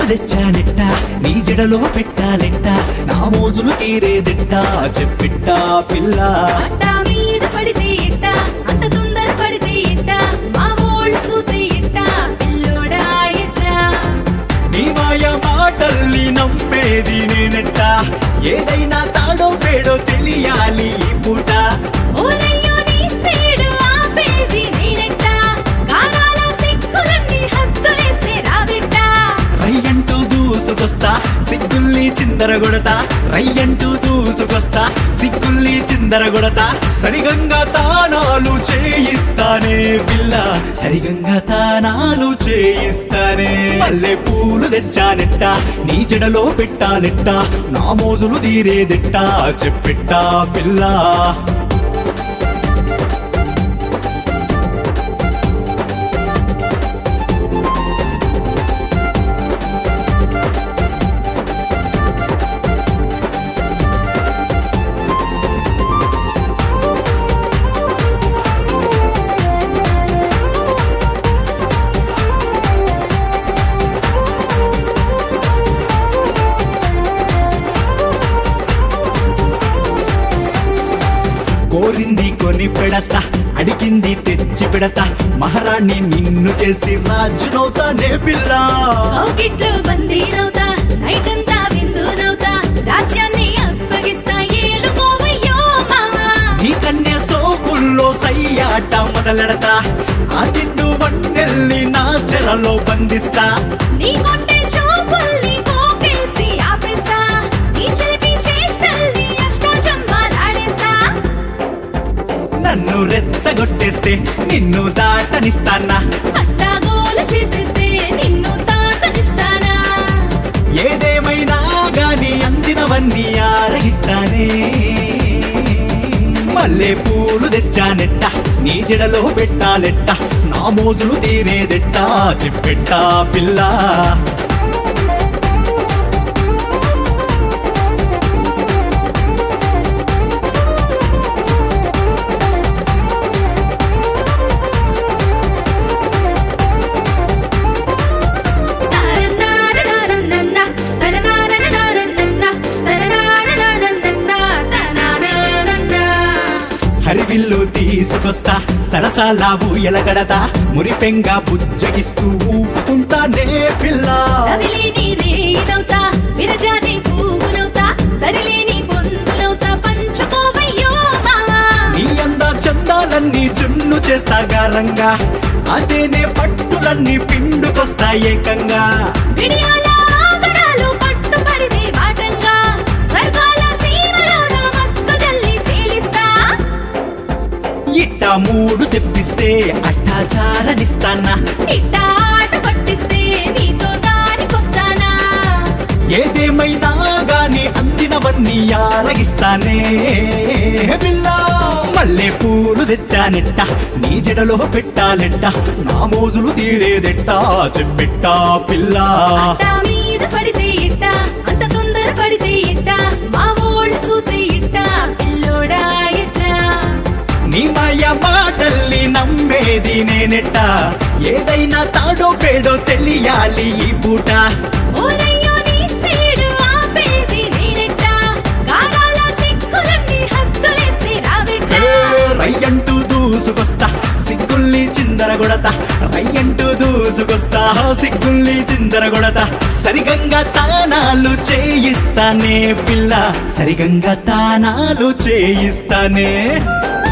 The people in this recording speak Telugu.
తెచ్చానెట్ట నీ జడలో పెట్టాలెట్ట నా మోజులు తీరేదెట్ట చెప్పిట్ట పిల్ల అట్ట మీద పడితే ఎట్ట అంత తొందర పడితే ఎట్ట మా ఓల్డ్ సూతే ఎట్ట పిల్లోడా ఎట్ట నీ మాయ మాటల్ని నమ్మేది నేనెట్ట ఏదైనా తాడో పేడో తెలియాలి ఈ పూట ఓరయ్యో నీ స్పీడ్ ఆపేది నేనెట్ట కారాల సిక్కులన్నీ హద్దులేస్తే రాబెట్ట రయ్యంటూ దూసుకొస్తా సిగ్గుల్ని చిందరగొడతా రయ్యంటూ దూసుకొస్తా సిగ్గుల్ని చిందరగొడతా సరిగంగా తానాలు చేయిస్తానే పిల్ల సరిగంగా తానాలు చేయిస్తానే మల్లె పూలు తెచ్చానెట్ట నీ జడలో పెట్టాలెట్ట నా మోజులు తీరేదెట్ట చెప్పెట్టా పిల్ల కోరింది కొని పెడత అడిగింది తెచ్చి పెడత మహారాణి నిన్ను చేసి రాజునవుతానే పిల్ల కౌగిట్లు బందీనవుతా నైట్ అంతా విందునవుతా రాజ్యాన్ని అప్పగిస్తా ఏలుకోవయ్యో మావా నీ కన్య సోకుల్లో సయ్యాట మొదలెడతా ఆ నిండు వన్నెల్ని నా చెరలో బంధిస్తా నీ కొట్టే చూపుల్ని కోకేసి ఆపేస్తా నీ చిలిపి చేష్టల్ని అష్టాచమ్మాలాడేస్తా నన్ను రెచ్చగొట్టేస్తే నిన్ను దాటనిస్తానా అట్టాగోలు చేసేస్తే నిన్ను తాకనిస్తానా ఏదేమైనా గాని అందినవన్నీ ఆరగిస్తానే మల్లె పూలు తెచ్చానెట్ట నీ జడలో పెట్టాలెట్ట నా మోజులు తీరేదెట్ట చెప్పెట్టా పిల్ల తరనారనారనన్న, తరనారనారనన్న, తరనారనారనన్న, తరనారనన్న. హరివిల్లు తీసుకొస్తా సరసాల ఊయలగడతా మురిపెంగా బుజ్జగిస్తూ ఊపుకుంటానే పిల్ల రవిలేని రేయినవుతా, విరజాజి పువ్వునవుతా, సరిలేని పొందునవుతా, పంచుకోవయ్యో మావా. నీ అంద చందాలన్నీ చున్ను చేస్తా గారంగా అదేనే పట్టులన్నీ పిండుకొస్తా ఏకంగా విడియాల ఆగడాలు పట్టుపడితే వాటంగా, స్వర్గాల సీమలోన మత్తు జల్లి తేలిస్తా. ఇట్ట మూడు తెప్పిస్తే అట్టాచారనిస్తానా ఇట్ట ఆట పట్టిస్తే నీతో దారికొస్తానా ఏదేమైనా గాని అందినవన్నీ ఆరగిస్తానే పిల్ల మల్లె పూలు తెచ్చానెట్ట నీ జడలో పెట్టాలెట్ట నా మోజులు తీరేదెట్ట చెప్పెట్టా పిల్ల అట్ట మీద పడితే ఇట్ట అంత తొందర పడితే ఇట్ట మా ఓల్డ్ సూతే ఇట్ట పిల్లోడా ఇట్ట నీ మాయ మాటల్ని నమ్మేది నేనెట్ట ఏదైనా తాడో పేడో తెలియాలి ఈ పూట ఓరయ్యో నీ స్పీడ్ ఆపేది నేనెట్ట కారాల సిక్కులన్నీ హద్దులేస్తే రాబెట్ట ఏ, రయ్యంటూ దూసుకొస్తా సిగ్గుల్ని చిందరగొడతా రయ్యంటూ దూసుకొస్తా సిగ్గుల్ని చిందరగొడతా సరిగంగా తానాలు చేయిస్తానే పిల్ల సరిగంగా తానాలు చేయిస్తానే